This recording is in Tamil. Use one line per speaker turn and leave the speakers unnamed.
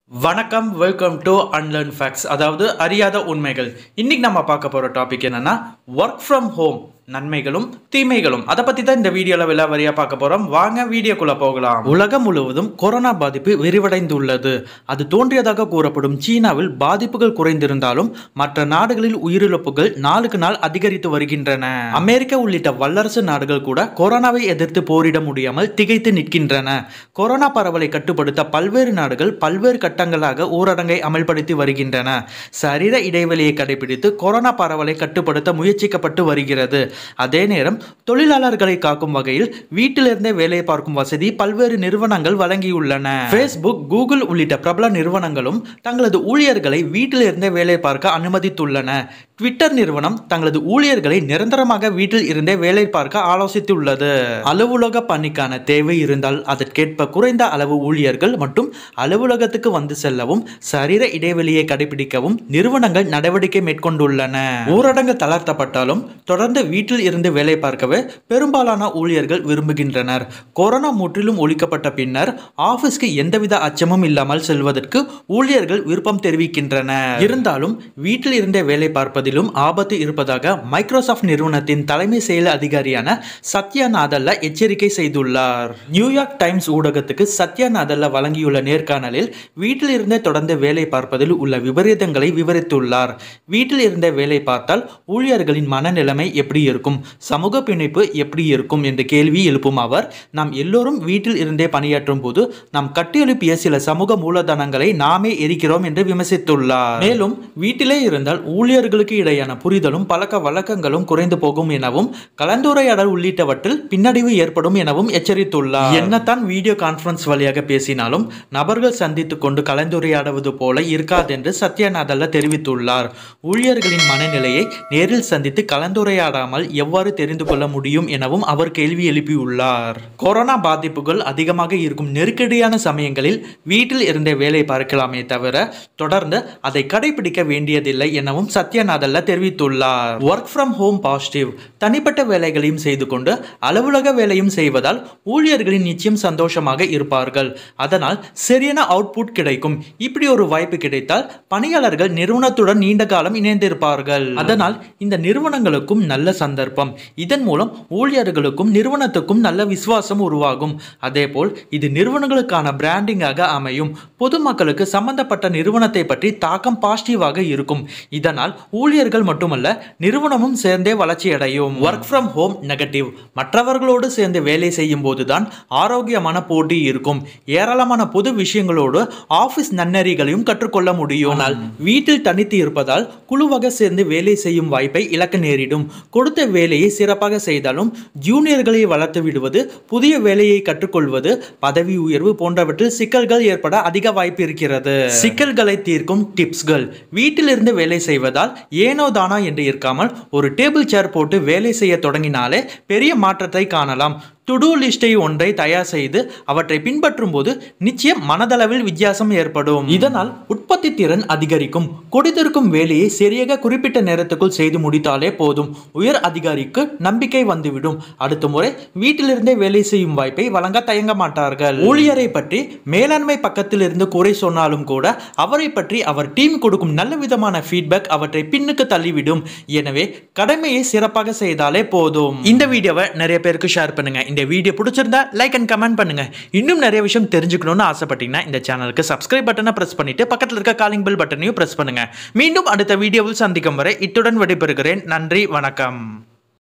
வணக்கம் வெல்கம் டு அன்லர்ன் ஃபேக்ட்ஸ் அதாவது அறியாத உண்மைகள் இன்னைக்கு நம்ம பார்க்க போகிற டாபிக் என்னன்னா ஒர்க் ஃப்ரம் ஹோம் நன்மைகளும் தீமைகளும் அதை பற்றி தான் இந்த வீடியோவில் விலாவரியாக பார்க்க போகிறோம் வாங்க வீடியோக்குள்ளே போகலாம் உலகம் முழுவதும் கொரோனா பாதிப்பு விரிவடைந்துள்ளது அது தோன்றியதாக கூறப்படும் சீனாவில் பாதிப்புகள் குறைந்திருந்தாலும் மற்ற நாடுகளில் உயிரிழப்புகள் நாளுக்கு நாள் அதிகரித்து வருகின்றன அமெரிக்கா உள்ளிட்ட வல்லரசு நாடுகள் கூட கொரோனாவை எதிர்த்து போரிட முடியாமல் திகைத்து நிற்கின்றன கொரோனா பரவலை கட்டுப்படுத்த பல்வேறு நாடுகள் பல்வேறு கட்டங்களாக ஊரடங்கை அமல்படுத்தி வருகின்றன சரீர இடைவெளியை கடைபிடித்து கொரோனா பரவலை கட்டுப்படுத்த முயற்சிக்கப்பட்டு வருகிறது அதே நேரம் தொழிலாளர்களை காக்கும் வகையில் வீட்டிலிருந்தே வேலை பார்க்கும் வசதி பல்வேறு நிறுவனங்கள் வழங்கியுள்ளன ஃபேஸ்புக் கூகுள் உள்ளிட்ட பிரபல நிறுவனங்களும் தங்களது ஊழியர்களை வீட்டிலிருந்தே வேலை பார்க்க அனுமதித்துள்ளன ட்விட்டர் நிறுவனம் தங்களது ஊழியர்களை நிரந்தரமாக வீட்டில் இருந்தே வேலை பார்க்க ஆலோசித்துள்ளது அலுவலக பணிக்கான தேவை இருந்தால் அதற்கேற்ப குறைந்த அளவு ஊழியர்கள் மற்றும் அலுவலகத்துக்கு வந்து செல்லவும் சரீர இடைவெளியை கடைபிடிக்கவும் நிறுவனங்கள் நடவடிக்கை மேற்கொண்டுள்ளன ஊரடங்கு தளர்த்தப்பட்டாலும் தொடர்ந்து வீட்டில் இருந்து வேலை பார்க்கவே பெரும்பாலான ஊழியர்கள் விரும்புகின்றனர் கொரோனா முற்றிலும் ஒழிக்கப்பட்ட பின்னர் ஆபீஸ்க்கு எந்தவித அச்சமும் இல்லாமல் செல்வதற்கு ஊழியர்கள் விருப்பம் தெரிவிக்கின்றனர் இருந்தாலும் வீட்டில் இருந்தே வேலை பார்ப்பதிலும் ஆபத்து இருப்பதாக மைக்ரோசாஃப்ட் நிறுவனத்தின் தலைமை செயல் அதிகாரியான சத்யா நாதல்ல எச்சரிக்கை செய்துள்ளார் நியூயார்க் டைம்ஸ் ஊடகத்துக்கு சத்யா நாதல்ல வழங்கியுள்ள நேர்காணலில் வீட்டில் இருந்தே தொடர்ந்து வேலை பார்ப்பதில் உள்ள விபரீதங்களை விவரித்துள்ளார் வீட்டில் இருந்தே வேலை பார்த்தால் ஊழியர்களின் மனநிலைமை எப்படி இருக்கும் சமூக பிணைப்பு எப்படி இருக்கும் என்ற கேள்வி எழுப்பும் அவர் நாம் எல்லோரும் வீட்டில் இருந்தே பணியாற்றும் போது நாம் கட்டியெழுப்பிய சில சமூக மூலதனங்களை நாமே எரிக்கிறோம் என்று விமர்சித்துள்ளார் மேலும் வீட்டிலே இருந்தால் ஊழியர்களுக்கு இடையான புரிதலும் பழக்க வழக்கங்களும் குறைந்து போகும் எனவும் கலந்துரையாடல் உள்ளிட்டவற்றில் பின்னடைவு ஏற்படும் எனவும் எச்சரித்துள்ளார் என்னத்தான் வீடியோ கான்பரன்ஸ் வழியாக பேசினாலும் நபர்கள் சந்தித்துக் கொண்டு கலந்துரையாடுவது போல இருக்காதென்று சத்யநாதல்ல தெரிவித்துள்ளார் ஊழியர்களின் மனநிலையை நேரில் சந்தித்து கலந்துரையாடாமல் எவ்வாறு தெரிந்து கொள்ள முடியும் எனவும் அவர் கேள்வி எழுப்பியுள்ளார் கொரோனா பாதிப்புகள் அதிகமாக இருக்கும் நெருக்கடியான சமயங்களில் வீட்டில் இருந்தே வேலை பார்க்கலாமே தவிர தொடர்ந்து அதை கடைபிடிக்க வேண்டியதில்லை எனவும் சத்யநாதல்ல தெரிவித்துள்ளார் ஒர்க் ஃப்ரம் ஹோம் பாசிட்டிவ் தனிப்பட்ட வேலைகளையும் செய்து கொண்டு அலுவலக வேலையும் செய்வதால் ஊழியர்களின் நிச்சயம் சந்தோஷமாக இருப்பார்கள் அதனால் சரியான அவுட்புட் கிடைக்கும் இப்படி ஒரு வாய்ப்பு கிடைத்தால் பணியாளர்கள் நிறுவனத்துடன் நீண்ட காலம் இணைந்திருப்பார்கள் அதனால் இந்த நிறுவனங்களுக்கும் நல்ல சந்தர்ப்பம் இதன் மூலம் ஊழியர்களுக்கும் நிறுவனத்துக்கும் நல்ல விசுவாசம் உருவாகும் அதேபோல் இது நிறுவனங்களுக்கான பிராண்டிங்காக அமையும் பொதுமக்களுக்கு சம்பந்தப்பட்ட நிறுவனத்தை பற்றி தாக்கம் பாசிட்டிவாக இருக்கும் இதனால் ஊழியர்கள் மட்டுமல்ல நிறுவனமும் சேர்ந்தே வளர்ச்சியடையும் ஒர்க் ஃப்ரம் ஹோம் நெகட்டிவ் மற்றவர்களோடு சேர்ந்து வேலை செய்யும் போதுதான் ஆரோக்கியமான போட்டி இருக்கும் ஏராளமான பொது விஷயங்களோடு ஆபீஸ் நன்னெறிகளையும் கற்றுக்கொள்ள முடியும் ஆனால் வீட்டில் தனித்து இருப்பதால் குழுவாக சேர்ந்து வேலை செய்யும் வாய்ப்பை இழக்க நேரிடும் கொடுத்த வேலையை சிறப்பாக செய்தாலும் ஜூனியர்களை வளர்த்து விடுவது புதிய வேலையை கற்றுக்கொள்வது பதவி உயர்வு போன்றவற்றில் சிக்கல்கள் ஏற்பட அதிக வாய்ப்பு இருக்கிறது சிக்கல்களை தீர்க்கும் டிப்ஸ்கள் வீட்டிலிருந்து வேலை செய்வதால் ஏனோ தானா என்று இருக்காமல் ஒரு டேபிள் சேர் போட்டு வேலை செய்ய தொடங்கினாலே பெரிய மாற்றத்தை காணலாம் டு லிஸ்டை ஒன்றை தயார் செய்து அவற்றை பின்பற்றும் போது நிச்சயம் மனதளவில் வித்தியாசம் ஏற்படும் இதனால் உற்பத்தி திறன் அதிகரிக்கும் கொடுத்திருக்கும் வேலையை சரியாக குறிப்பிட்ட நேரத்துக்குள் செய்து முடித்தாலே போதும் உயர் அதிகாரிக்கு நம்பிக்கை வந்துவிடும் அடுத்த முறை வீட்டிலிருந்தே வேலை செய்யும் வாய்ப்பை வழங்க தயங்க மாட்டார்கள் ஊழியரை பற்றி மேலாண்மை பக்கத்தில் இருந்து குறை சொன்னாலும் கூட அவரை பற்றி அவர் டீம் கொடுக்கும் நல்ல விதமான ஃபீட்பேக் அவற்றை பின்னுக்கு தள்ளிவிடும் எனவே கடமையை சிறப்பாக செய்தாலே போதும் இந்த வீடியோவை நிறைய பேருக்கு ஷேர் பண்ணுங்க இந்த வீடியோ பிடிச்சிருந்தா லைக் அண்ட் கமெண்ட் பண்ணுங்க இன்னும் நிறைய விஷயம் தெரிஞ்சுக்கணும்னு ஆசைப்பட்டீங்கன்னா இந்த சேனலுக்கு சப்ஸ்கிரைப் பட்டனை பிரஸ் பண்ணிட்டு பக்கத்தில் இருக்க காலிங் பெல் பட்டனையும் பிரஸ் பண்ணுங்க மீண்டும் அடுத்த வீடியோவில் சந்திக்கும் வரை இத்துடன் விடைபெறுகிறேன் நன்றி வணக்கம்